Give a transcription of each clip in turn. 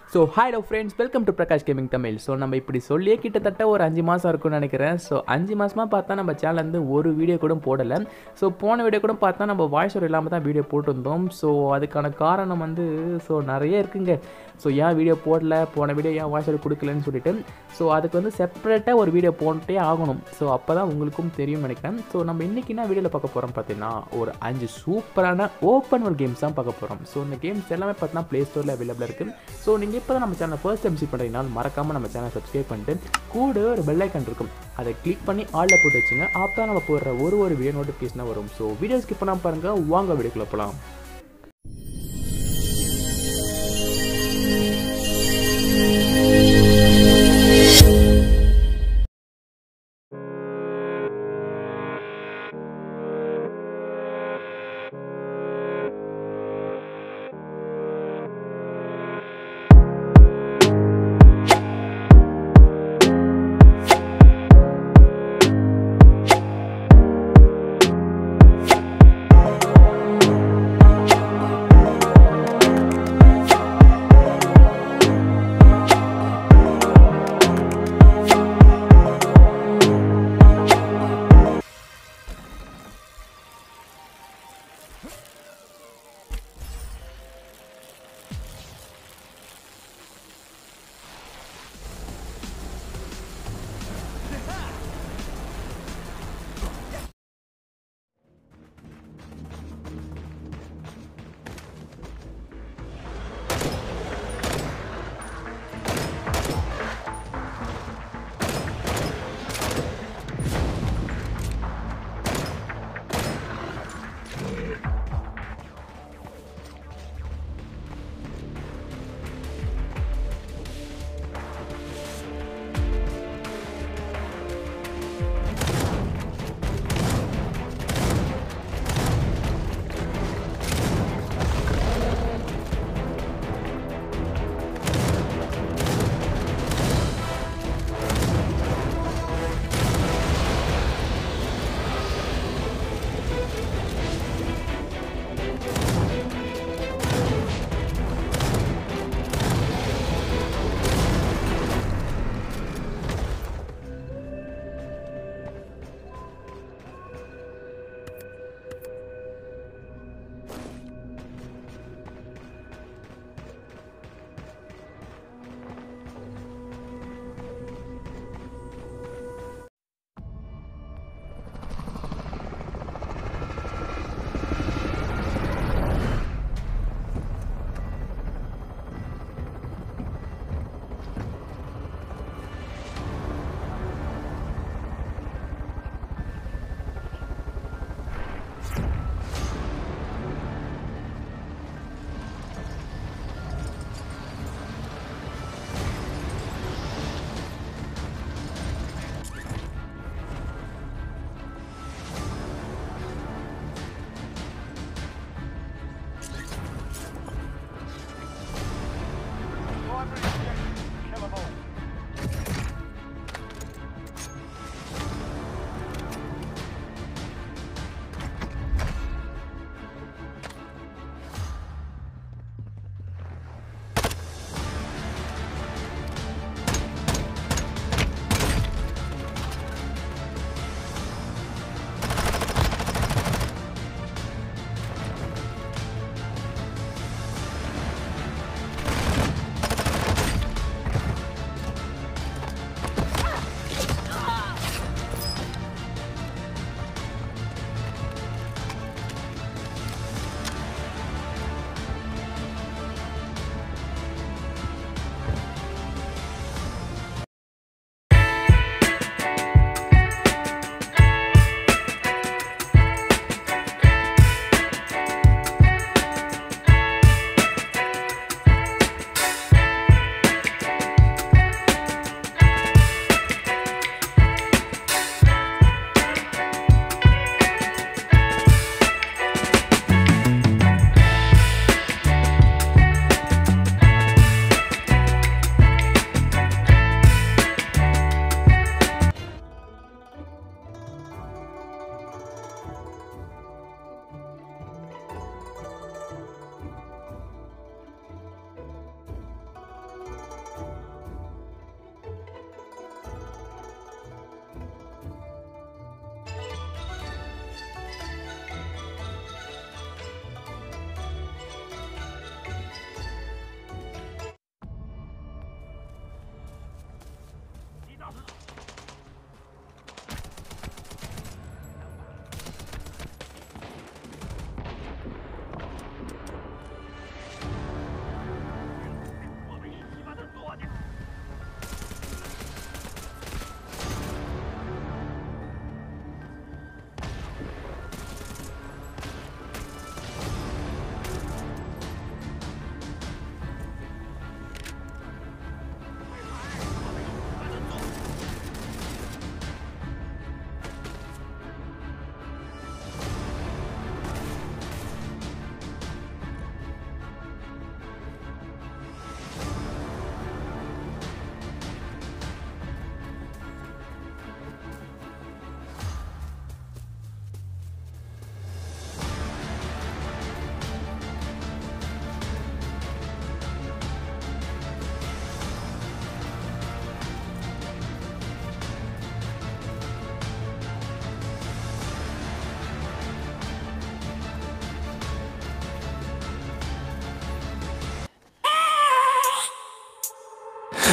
so hello friends welcome to Prakash gaming Tamil so நம்ம இப்படி சொல்லியே கிட்டத்தட்ட ஒரு அஞ்சு மாதம் இருக்கும்னு நினைக்கிறேன் ஸோ அஞ்சு மாதமாக பார்த்தா நம்ம சேனல் வந்து ஒரு வீடியோ கூட போடலை ஸோ போன வீடியோ கூட பார்த்தா நம்ம வாய்ஸ் ஓவர் இல்லாமல் தான் வீடியோ போட்டிருந்தோம் ஸோ அதுக்கான காரணம் வந்து ஸோ நிறைய இருக்குங்க ஸோ ஏன் வீடியோ போடல போன வீடியோ ஏன் வாய்ஸ் ஓவர் கொடுக்கலன்னு சொல்லிட்டு ஸோ அதுக்கு வந்து செப்பரேட்டாக ஒரு வீடியோ போட்டே ஆகணும் ஸோ அப்போ தான் உங்களுக்கும் தெரியும் நினைக்கிறேன் ஸோ நம்ம இன்றைக்கி என்ன வீடியோவில் பார்க்க போகிறோம் பார்த்தீங்கன்னா ஒரு அஞ்சு சூப்பரான ஓப்பன் வேர்ல்ட் கேம்ஸ் தான் பார்க்க போகிறோம் ஸோ இந்த கேம்ஸ் எல்லாமே பார்த்தீங்கன்னா ப்ளே ஸ்டோரில் அவைலபிளாக இருக்குது ஸோ நீங்கள் இப்போ தான் நம்ம சேனல் ஃபர்ஸ்ட் டைம் விசிட் பண்ணுறீங்கன்னா மறக்காமல் நம்ம சேனல் சப்ஸ்கிரைப் பண்ணிட்டு கூட ஒரு பெல் ஐக்கன் இருக்கும் அதை கிளிக் பண்ணி ஆளில் போட்டு வச்சுங்க அப்போ தான் நம்ம போடுற ஒரு ஒரு வீடியோ நோட்டிஃபிகேஷனாக வரும் ஸோ வீடியோ ஸ்கிப் பண்ணாமல் பாருங்கள் வாங்க வீடியோக்குள்ள போகலாம்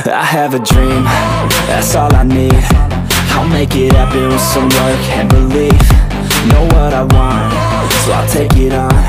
I have a dream, that's all I need I'll make it happen with some work and belief Know what I want, so I'll take it on